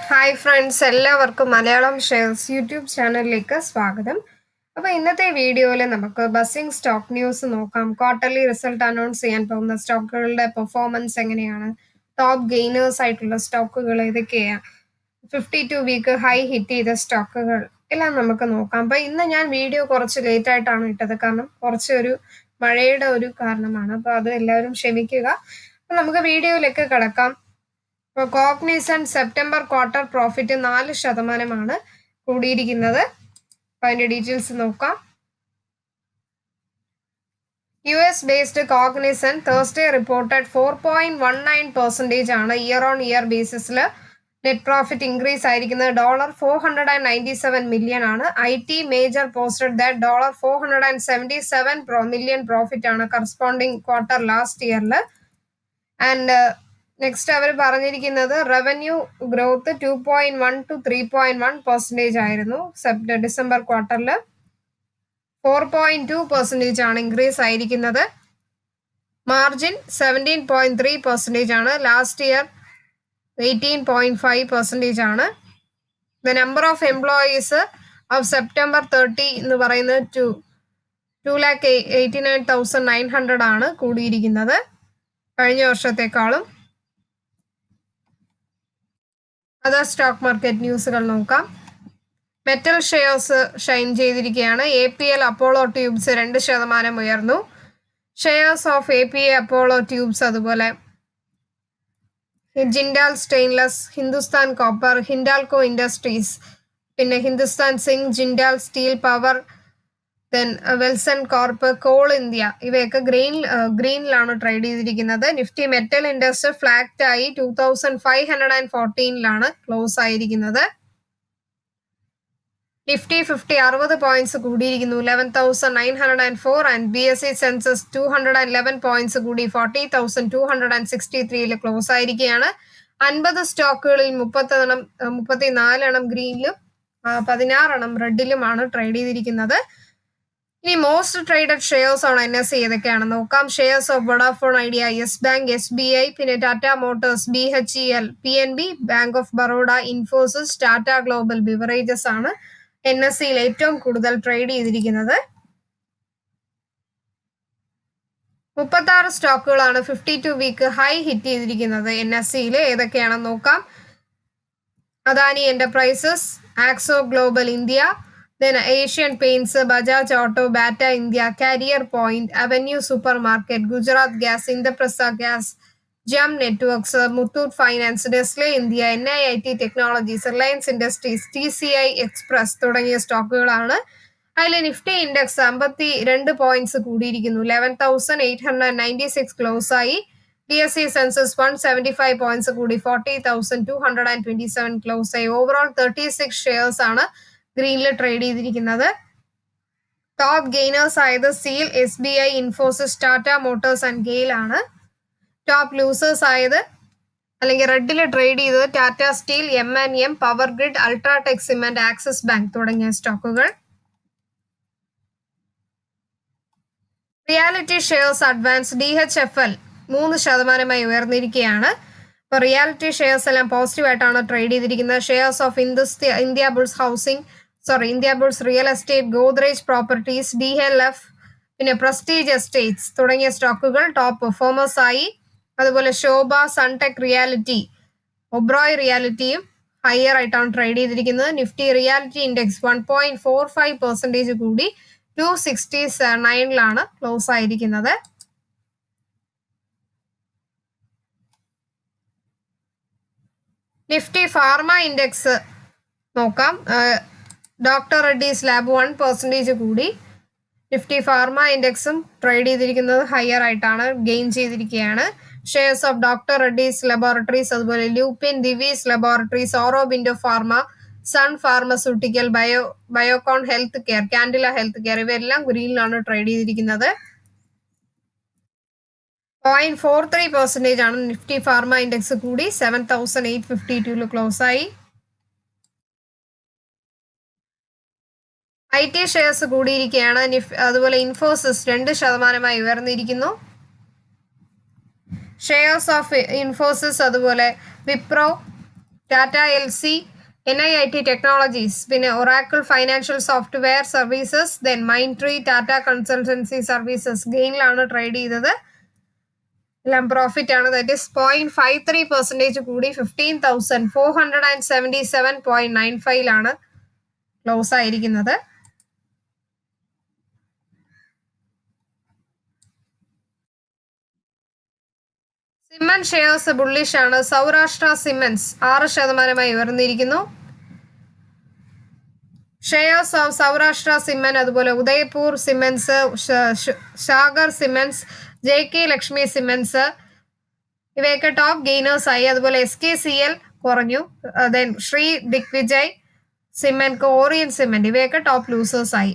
hi friends എല്ലാവർക്കും Malayalam shares YouTube ചാനലിലേക്ക് സ്വാഗതം അപ്പോൾ ഇന്നത്തെ വീഡിയോയിൽ നമുക്ക് ബസ്സിംഗ് സ്റ്റോക്ക് ന്യൂസ് നോക്കാം ക്വാർട്ടർലി റിസൾട്ട് അനൗൺസ് ചെയ്യാൻ പോകുന്ന സ്റ്റോക്കുകളുടെ പെർഫോമൻസ് എങ്ങനെയാണ് ടോപ്പ് ഗെയിനേഴ്സ് ആയിട്ടുള്ള സ്റ്റോക്കുകൾ ഏതൊക്കെയാണ് fifty two week high hit ചെയ്ത സ്റ്റോക്കുകൾ എല്ലാം നമുക്ക് നോക്കാം അപ്പോൾ ഇന്ന് ഞാൻ വീഡിയോ കുറച്ച് ലേറ്റ് ആയിട്ടാണ് ഇട്ടത് കാരണം കുറച്ച് ഒരു മഴയുടെ ഒരു കാരണമാണ് അപ്പോൾ അത് എല്ലാവരും ക്ഷമിക്കുക അപ്പോൾ നമുക്ക് വീഡിയോയിലേക്ക് കിടക്കാം ഇപ്പോൾ കോഗ്നിസൺ സെപ്റ്റംബർ ക്വാർട്ടർ പ്രോഫിറ്റ് നാല് ശതമാനമാണ് കൂടിയിരിക്കുന്നത് അപ്പോൾ അതിൻ്റെ ഡീറ്റെയിൽസ് നോക്കാം U S based Cognizant Thursday reported four point one nine percentage ആണ് ഇയർ ഓൺ ഇയർ ബേസിസിൽ നെറ്റ് പ്രോഫിറ്റ് ഇൻക്രീസ് ആയിരിക്കുന്നത് dollar four hundred and ninety seven million ആണ് I T major posted that dollar four hundred and seventy seven pro million profit ആണ് corresponding quarter last ഇയറിൽ and next അവർ പറഞ്ഞിരിക്കുന്നത് revenue growth two point one two three point one percentage ആയിരുന്നു Sept December ക്വാർട്ടറിൽ four point two percentage ആണ് increase ആയിരിക്കുന്നത് margin seventeen point three percentage ആണ് last year eighteen point five percentage ആണ് the number of employees of September thirty എന്ന് പറയുന്നത് two two lakh eighty nine thousand nine hundred ആണ് കൂടിയിരിക്കുന്നത് കഴിഞ്ഞ വർഷത്തെക്കാളും അതർ സ്റ്റോക്ക് മാർക്കറ്റ് ന്യൂസുകൾ നോക്കാം മെറ്റൽ ഷെയർസ് ഷൈൻ ചെയ്തിരിക്കുകയാണ് A P L Apollo Tubes രണ്ട് ശതമാനം ഉയർന്നു shares of A P A Apollo Tubes അതുപോലെ Jindal stainless Hindustan copper Hindalco industries പിന്നെ Hindustan zinc Jindal steel power then Welspun corp coal India ഇവയൊക്കെ ഗ്രീൻ ഗ്രീനിലാണ് ട്രേഡ് ചെയ്തിരിക്കുന്നത് നിഫ്റ്റി മെറ്റൽ ഇൻഡസ്ട്രി ഫ്ലാറ്റ് ആയി two thousand five hundred and ഫോർട്ടീനിലാണ് ക്ലോസ് ആയിരിക്കുന്നത് നിഫ്റ്റി ഫിഫ്റ്റി അറുപത് points കൂടിയിരിക്കുന്നു eleven thousand nine hundred and four and B S E census two hundred and eleven points കൂടി forty thousand two hundred and sixty ത്രീയിൽ close ആയിരിക്കുകയാണ് അൻപത് സ്റ്റോക്കുകളിൽ മുപ്പത്തെണ്ണം മുപ്പത്തി നാലെണ്ണം ഗ്രീനിലും പതിനാറെണ്ണം റെഡിലുമാണ് ട്രേഡ് ചെയ്തിരിക്കുന്നത് ഇനി മോസ്റ്റ് ട്രേഡഡ് ഷെയർസ് ആണ് എൻ എസ് സി ഏതൊക്കെയാണ് നോക്കാം shares of Vodafone Idea Yes Bank S B I പിന്നെ Tata Motors B H E L P N B bank of Baroda Infosys Tata global beverages ആണ് എൻ എസ് സിയിൽ ഏറ്റവും കൂടുതൽ ട്രേഡ് ചെയ്തിരിക്കുന്നത് മുപ്പത്തി ആറ് സ്റ്റോക്കുകളാണ് fifty two week high hit ചെയ്തിരിക്കുന്നത് എൻ എസ് സിയിൽ ഏതൊക്കെയാണെന്ന് നോക്കാം Adani enterprises Akzo global India then Asian paints Bajaj auto Bata India carrier point avenue super market Gujarat gas Indraprastha gas ജം networks Muthoot finance Nestle India N I I T technologies Reliance industries T C I express തുടങ്ങിയ സ്റ്റോക്കുകളാണ് അതിൽ Nifty index അമ്പത്തി രണ്ട് points കൂടിയിരിക്കുന്നു eleven thousand eight hundred ninety six close ആയി B S E Sensex one seventy five points കൂടി forty thousand two hundred and twenty seven close ആയി overall thirty six shares ആണ് ഗ്രീനിൽ ട്രേഡ് ചെയ്തിരിക്കുന്നത് top gainers ആയത് സീൽ S B I Infosys Tata Motors and GAIL ആണ് top losers ആയത് അല്ലെങ്കിൽ റെഡിൽ ട്രേഡ് ചെയ്തത് Tata steel M N M power grid UltraTech cement Axis bank തുടങ്ങിയ സ്റ്റോക്കുകൾ reality shares advance D H F L മൂന്ന് ശതമാനമായി ഉയർന്നിരിക്കുകയാണ് ഇപ്പോൾ റിയാലിറ്റി ഷെയർസ് എല്ലാം പോസിറ്റീവ് ആയിട്ടാണ് ട്രേഡ് ചെയ്തിരിക്കുന്നത് shares of industry India bulls housing sorry India bulls real estate Godrej properties D L F പിന്നെ പ്രസ്റ്റീജ് എസ്റ്റേറ്റ്സ് തുടങ്ങിയ സ്റ്റോക്കുകൾ ടോപ്പ് പെർഫോമേഴ്സ് ആയി അതുപോലെ ശോഭ സൺടെക് റിയാലിറ്റി ഒബ്രോയ് റിയാലിറ്റിയും ഹയർ ആയിട്ടാണ് ട്രേഡ് ചെയ്തിരിക്കുന്നത് Nifty reality index one point four five percentage കൂടി two sixty നയനിലാണ് ക്ലോസ് ആയിരിക്കുന്നത് നിഫ്റ്റി ഫാർമ ഇൻഡെക്സ് നോക്കാം doctor Reddy's lab one percentage കൂടി നിഫ്റ്റി ഫാർമ ഇൻഡെക്സും ട്രേഡ് ചെയ്തിരിക്കുന്നത് ഹയർ ആയിട്ടാണ് ഗെയിൻ ചെയ്തിരിക്കുകയാണ് shares of doctor Reddy's laboratories അതുപോലെ Lupin Divi's laboratories Aurobindo pharma sun pharmaceutical bio Biocon health care Cadila health care ഇവയെല്ലാം ഗ്രീനിലാണ് ട്രേഡ് ചെയ്തിരിക്കുന്നത് പോയിന്റ് ഫോർ ത്രീ പെർസെൻറ്റേജ് ആണ് നിഫ്റ്റി ഫാർമ ഇൻഡെക്സ് കൂടി സെവൻ തൗസൻഡ് എയ്റ്റ് ഫിഫ്റ്റി ടൂല് ക്ലോസ് ആയി ഐ ടി ഷെയർസ് കൂടിയിരിക്കുകയാണ് നിഫ് അതുപോലെ ഇൻഫോസിസ് രണ്ട് ശതമാനമായി ഉയർന്നിരിക്കുന്നു ഷെയർസ് ഓഫ് ഇൻഫോസിസ് അതുപോലെ Wipro Tata L C N I I T technologies പിന്നെ Oracle financial software services then Mind tree Tata consultancy services ഗെയിനിലാണ് ട്രേഡ് ചെയ്തത് എല്ലാം പ്രോഫിറ്റ് ആണ് that is point five three percentage കൂടി fifteen thousand four hundred and seventy seven point nine ഫൈവിലാണ് close ആയിരിക്കുന്നത് cement shares bullish ആണ് Saurashtra cements ആറ് ശതമാനമായി ഉയർന്നിരിക്കുന്നു ഷെയർസ് ഓഫ് സൗരാഷ്ട്ര സിമൻ അതുപോലെ Udaipur cements Sagar cements J K Lakshmi cements ഇവയൊക്കെ ടോപ്പ് ഗെയിനേഴ്സ് ആയി അതുപോലെ എസ് കെ സി എൽ കുറഞ്ഞു ദെൻ ശ്രീ ദിഗ്വിജയ് സിമെന്റ് കോറിയൻ സിമെന്റ് ഇവയൊക്കെ ടോപ്പ് ലൂസേഴ്സ് ആയി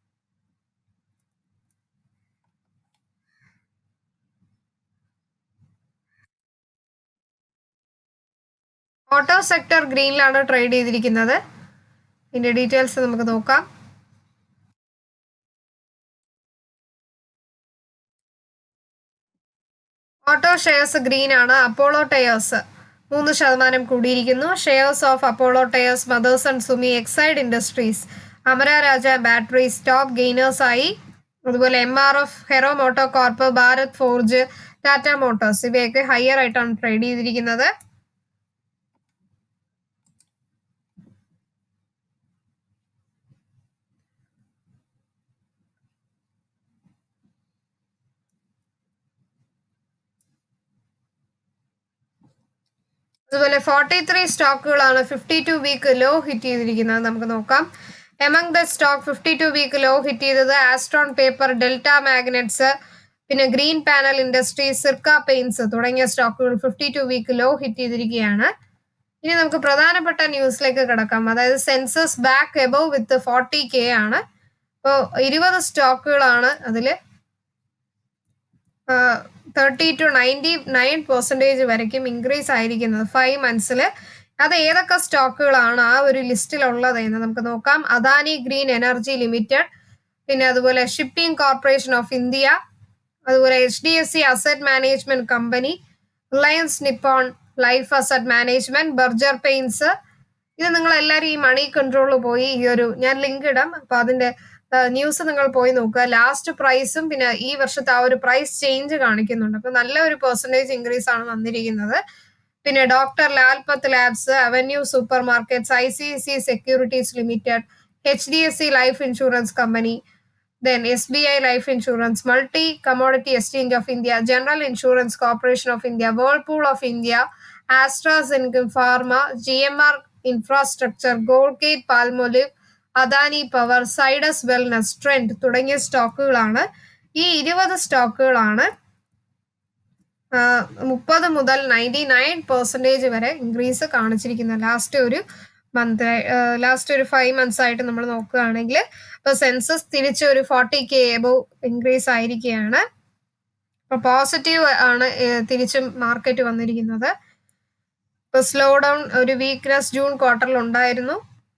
ഓട്ടോ സെക്ടർ ഗ്രീനിലാണ് ട്രേഡ് ചെയ്തിരിക്കുന്നത് ഇതിന്റെ ഡീറ്റെയിൽസ് നമുക്ക് നോക്കാം ഓട്ടോ ഷെയർസ് ഗ്രീൻ ആണ് അപ്പോളോ ടയേഴ്സ് മൂന്ന് ശതമാനം കൂടിയിരിക്കുന്നു shares of Apollo Tyres Motherson Sumi Exide Industries Amara Raja Batteries top gainers ആയി അതുപോലെ M R F Hero Moto Corp Bharat Forge Tata Motors ഇവയൊക്കെ ഹയർ ആയിട്ടാണ് ട്രേഡ് ചെയ്തിരിക്കുന്നത് അതുപോലെ ഫോർട്ടി ത്രീ സ്റ്റോക്കുകളാണ് fifty two week low hit ചെയ്തിരിക്കുന്നത് നമുക്ക് നോക്കാം among the stock fifty two week low hit ചെയ്തത് ആസ്ട്രോൺ പേപ്പർ ഡെൽറ്റ മാഗ്നറ്റ്സ് പിന്നെ Green Panel Industries Sirca Paints തുടങ്ങിയ സ്റ്റോക്കുകൾ fifty two week low hit ചെയ്തിരിക്കുകയാണ് ഇനി നമുക്ക് പ്രധാനപ്പെട്ട ന്യൂസിലേക്ക് കിടക്കാം അതായത് Sensex back above with forty K ആണ് ഇപ്പോൾ ഇരുപത് സ്റ്റോക്കുകളാണ് അതിൽ thirty two ninety nine percentage വരയ്ക്കും ഇൻക്രീസ് ആയിരിക്കുന്നത് ഫൈവ് മന്ത്സിൽ അത് ഏതൊക്കെ സ്റ്റോക്കുകളാണ് ആ ഒരു ലിസ്റ്റിലുള്ളത് എന്ന് നമുക്ക് നോക്കാം അദാനി ഗ്രീൻ എനർജി ലിമിറ്റഡ് പിന്നെ അതുപോലെ ഷിപ്പിംഗ് കോർപ്പറേഷൻ ഓഫ് ഇന്ത്യ അതുപോലെ H D F C Asset Management Company Reliance Nippon Life Asset Management Berger Paints ഇത് നിങ്ങൾ എല്ലാവരും ഈ മണി കൺട്രോളിൽ പോയി ഈ ഒരു ഞാൻ ലിങ്ക് ഇടാം അപ്പൊ അതിന്റെ ന്യൂസ് നിങ്ങൾ പോയി നോക്കുക ലാസ്റ്റ് പ്രൈസും പിന്നെ ഈ വർഷത്തെ ആ ഒരു പ്രൈസ് ചേഞ്ച് കാണിക്കുന്നുണ്ട് അപ്പൊ നല്ല ഒരു പെർസെൻറ്റേജ് ഇൻക്രീസ് ആണ് വന്നിരിക്കുന്നത് പിന്നെ doctor Lal Path Labs Avenue Super Markets I C C Securities Limited H D F C Life Insurance Company then S B I Life Insurance Multi Commodity Exchange of India General Insurance Corporation of India Whirlpool of India ആസ്ട്രാസെനിക്കും Pharma G M R Infrastructure Colgate Palmolive Adani Power Zydus Wellness Trent തുടങ്ങിയ സ്റ്റോക്കുകളാണ് ഈ ഇരുപത് സ്റ്റോക്കുകളാണ് മുപ്പത് മുതൽ ninety nine percentage വരെ increase കാണിച്ചിരിക്കുന്നത് ലാസ്റ്റ് ഒരു മന്ത് ലാസ്റ്റ് ഒരു ഫൈവ് മന്ത്സ് ആയിട്ട് നമ്മൾ നോക്കുകയാണെങ്കിൽ ഇപ്പോൾ സെൻസസ് തിരിച്ച് ഒരു ഫോർട്ടി കെ എബവ് ഇൻക്രീസ് ആയിരിക്കുകയാണ് ഇപ്പോൾ പോസിറ്റീവ് ആണ് തിരിച്ചും മാർക്കറ്റ് വന്നിരിക്കുന്നത് ഇപ്പോൾ സ്ലോ ഡൗൺ ഒരു വീക്ക്നെസ് ജൂൺ ക്വാർട്ടറിൽ ഉണ്ടായിരുന്നു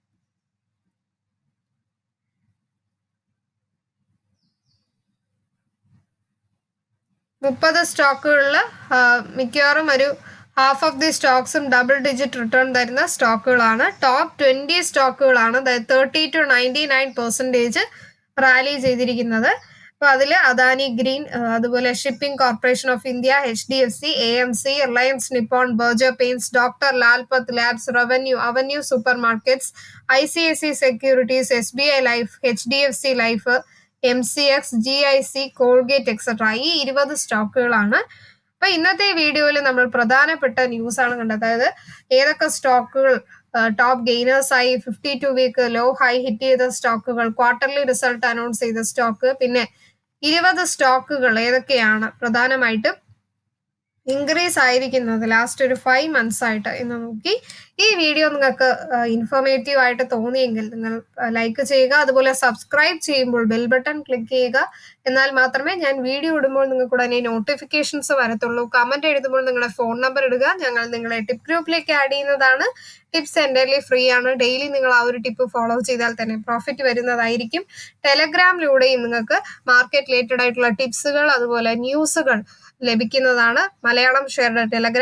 മുപ്പത് സ്റ്റോക്കുകളിൽ മിക്കവാറും ഒരു ഹാഫ് ഓഫ് ദി സ്റ്റോക്സും ഡബിൾ ഡിജിറ്റ് റിട്ടേൺ തരുന്ന സ്റ്റോക്കുകളാണ് ടോപ്പ് ട്വന്റി സ്റ്റോക്കുകളാണ് thirty two ninety nine percentage rally ചെയ്തിരിക്കുന്നത് അപ്പോൾ അതിൽ അദാനി ഗ്രീൻ അതുപോലെ Shipping Corporation of India H D F C A M C Reliance Nippon Berger Paints doctor Lal Path Labs revenue Avenue Super Markets I C I C Securities S B I life H D F C Life M C X G I C Colgate etcetera ഈ ഇരുപത് സ്റ്റോക്കുകളാണ് അപ്പൊ ഇന്നത്തെ വീഡിയോയിൽ നമ്മൾ പ്രധാനപ്പെട്ട news ആണ് കണ്ടത് അതായത് ഏതൊക്കെ സ്റ്റോക്കുകൾ ടോപ്പ് ഗെയിനേഴ്സ് ആയി fifty two week low high hit ചെയ്ത സ്റ്റോക്കുകൾ ക്വാർട്ടർലി റിസൾട്ട് അനൗൺസ് ചെയ്ത സ്റ്റോക്ക് പിന്നെ ഇരുപത് സ്റ്റോക്കുകൾ ഏതൊക്കെയാണ് പ്രധാനമായിട്ടും ഇൻക്രീസ് ആയിരിക്കുന്നത് ലാസ്റ്റ് ഒരു ഫൈവ് മന്ത്സ് ആയിട്ട് എന്ന് നോക്കി ഈ വീഡിയോ നിങ്ങൾക്ക് ഇൻഫോർമേറ്റീവ് ആയിട്ട് തോന്നിയെങ്കിൽ നിങ്ങൾ ലൈക്ക് ചെയ്യുക അതുപോലെ സബ്സ്ക്രൈബ് ചെയ്യുമ്പോൾ ബെൽ ബട്ടൺ ക്ലിക്ക് ചെയ്യുക എന്നാൽ മാത്രമേ ഞാൻ വീഡിയോ ഇടുമ്പോൾ നിങ്ങൾക്ക് ഉടനെ നോട്ടിഫിക്കേഷൻസ് വരത്തുള്ളൂ കമന്റ് എഴുതുമ്പോൾ നിങ്ങളുടെ ഫോൺ നമ്പർ ഇടുക ഞങ്ങൾ നിങ്ങളെ ടിപ്പ് ഗ്രൂപ്പിലേക്ക് ആഡ് ചെയ്യുന്നതാണ് ടിപ്സ് എൻ്റർലി ഫ്രീ ആണ് ഡെയിലി നിങ്ങൾ ആ ഒരു ടിപ്പ് ഫോളോ ചെയ്താൽ തന്നെ പ്രോഫിറ്റ് വരുന്നതായിരിക്കും ടെലഗ്രാമിലൂടെയും നിങ്ങൾക്ക് മാർക്കറ്റ് റിലേറ്റഡ് ആയിട്ടുള്ള ടിപ്സുകൾ അതുപോലെ ന്യൂസുകൾ ലഭിക്കുന്നതാണ് മലയാളം ഷെയറുടെ ടെലഗ്രാം